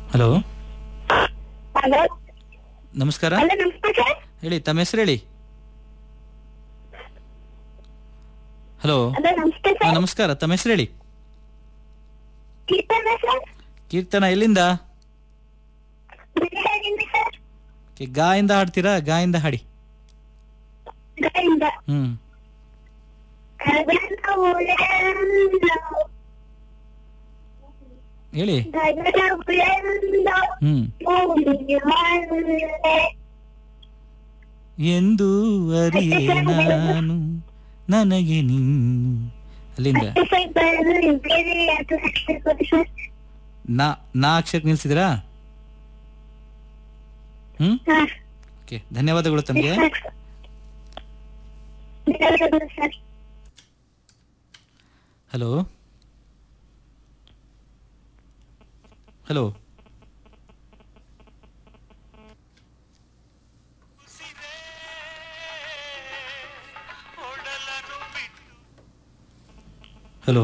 Hello hello ನಮಸ್ಕಾರ hello ನಮಸ್ತೆ ಹೇಳಿ ತಮ್ಮ ಹೆಸರು ಹೇಳಿ ಹಲೋ ಹಲೋ ನಮಸ್ತೆ ಹಾ ಸರ್ ನಮಸ್ಕಾರ ತಮ್ಮ ಹೆಸರು ಹೇಳಿ ಕೀರ್ತನ ಸರ್ ಕೀರ್ತನ ಎಲ್ಲಿಂದ ಬಿಳಿಯಾಗಿಂದ ಸರ್ Okay, ಗಾ ಇಂದ ಹಾಡ್ತೀರಾ ಗಾ ಇಂದ ಹಾಡಿ ಗಾಯಿಂದ ಹ್ಮ್ ಗಗನ ಉಳೆಂದು ಹೇಳಿ ಗಗನ ಉಳೆಂದು ಹ್ಮ್ ಭೂಮಿಗೆ ಮರಳೆ. ಎಂದು ಅರಿಯೆ ನಾನು ನನಗೆ ನೀನು ಅಲ್ಲಿಂದ ಮತ್ತೆ ಸರ್ ಬರೋದು ಬೇರೆ ಅದು ಅಕ್ಷರ ಕೊಡಿ ಸರ್ ನಾ ನಾ ಅಕ್ಷರಕ್ಕೆ ನಿಲ್ಸಿದ್ರಾ ಹ್ಮ್ ಹಾ ಓಕೆ ಧನ್ಯವಾದಗಳು ತಮಗೆ ಧನ್ಯವಾದಗಳು sir hello hello hello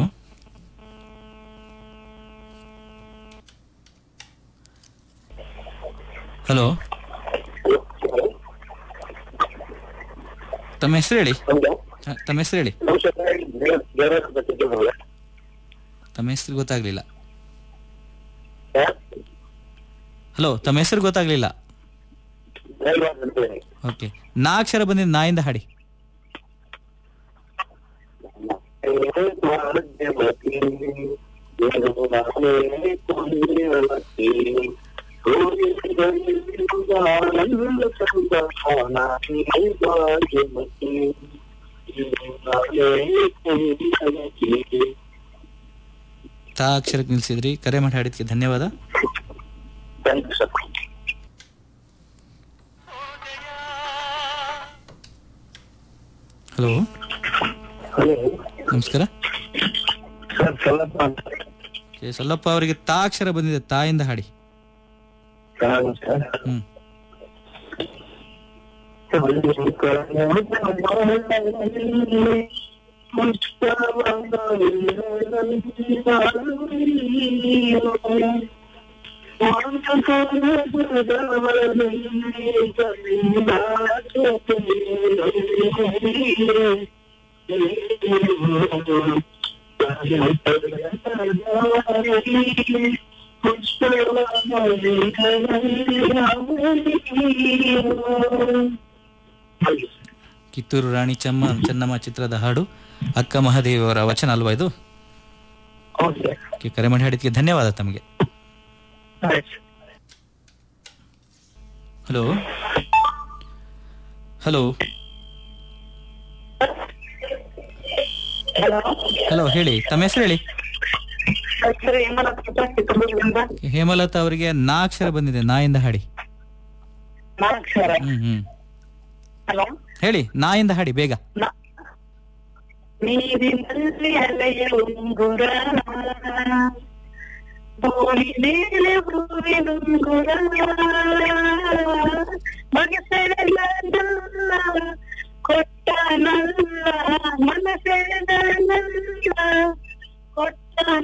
hello ತಮ್ಮ ಹೆಸರು ಹೇಳಿ ಹ, ತಮ್ಮ ಹೆಸರು ಹೇಳಿ ತಮ್ಮ ಹೆಸರು ಗೊತ್ತಾಗ್ಲಿಲ್ಲ ಹಲೋ ತಮ್ಮ ಹೆಸರು ಗೊತ್ತಾಗ್ಲಿಲ್ಲ ಓಕೆ ನಾ ಅಕ್ಷರ ಬಂದಿದ್ದು ನಾಯಿಂದ ಹಾಡಿ ತಾ ಅಕ್ಷರಕ್ಕೆ ನಿಲ್ಸಿದ್ರಿ ಕರೆ ಮಾಡಿ ಹಾಡಿದ್ಕೆ ಧನ್ಯವಾದ ಹಲೋ ನಮಸ್ಕಾರ Okay, ಸಲ್ಲಪ್ಪ ಅವರಿಗೆ ತಾ ಅಕ್ಷರ ಬಂದಿದೆ ತಾಯಿಂದ ಹಾಡಿ ಹ್ಮ್ ಕಿತ್ತೂರು ರಾಣಿ ಚಮ್ಮ ಚೆನ್ನಮ್ಮ ಚಿತ್ರದ ಹಾಡು ಅಕ್ಕ ಮಹಾದೇವಿ ಅವರ ವಚನ ಅಲ್ವಾ ಇದು Okay, ಕರೆ ಮಾಡಿ ಹಾಡಿದ್ಕೆ ಧನ್ಯವಾದ ತಮಗೆ ಹಲೋ ಹಲೋ ಹಲೋ ಹಲೋ ಹೇಳಿ ತಮ್ಮ ಹೆಸರು ಹೇಳಿ ಸರ್ ಹೇಮಲ ಚಿತ್ರದುರ್ಗದಿಂದ ಹೇಮಲತಾ ಅವರಿಗೆ ನಾ ಅಕ್ಷರ ಬಂದಿದೆ ನಾಯಿಂದ ಹಾಡಿ ನಾಲ್ಕು ಹ್ಮ್ ಹ್ಮ್ ಹಲೋ ಹೇಳಿ ನಾಯಿಂದ ಹಾಡಿ ಬೇಗ ನೀರಿನಲ್ಲಿ ಅಲೆಯ ಉಂಗುರ ಭೂಮಿ ಮೇಲೆ ಹೂವಿನುಂಗುರ ಮಗೆ